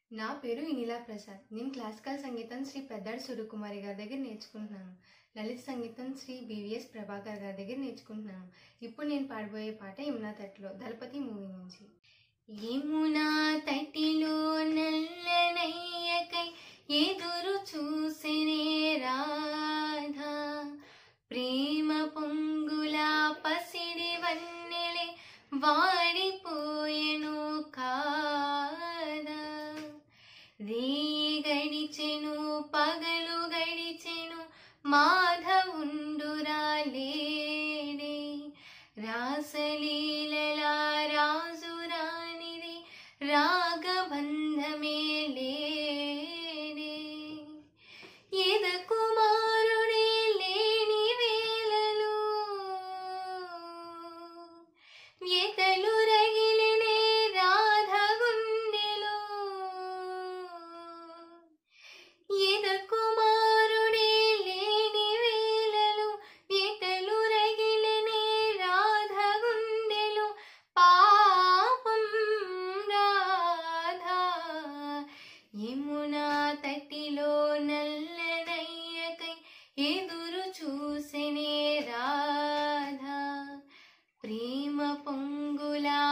నా పేరు ఇనిలా ప్రసాద్ నేను క్లాసికల్ సంగీతం శ్రీ పెద్దాడి సూర్యకుమారి గారి దగ్గర నేర్చుకుంటున్నాను లలిత సంగీతం శ్రీ బివిఎస్ ప్రభాకర్ గారి దగ్గర నేర్చుకుంటున్నాను ఇప్పుడు నేను పాడబోయే పాట యమునా తట్టులో దళపతి మూవీ నుంచి యమునా తటిలో నల్లనయ్యకై ఎదురు చూసినే రాధా ప్రేమ పొంగుల పసిడి వన్నెలే వాడిపోయెను కాదా రీ గడిచెను పగలు గడిచెను మాధవుండురా లేడే రాసలీలల రాజురానిది రాగబంధమే లేడే ఎద కుమారుడే లేని వేళలో ఎతలు రగిలినే రాధ గుండెలో ఎద కుమారుడే లేని వేళలో ఎతలు రగిలినే రాధ గుండెలో పాపం రాధా యమునా తటిలో నల్లనయ్యకై ఎదురు చూసినే రాధా ప్రేమ పొంగులా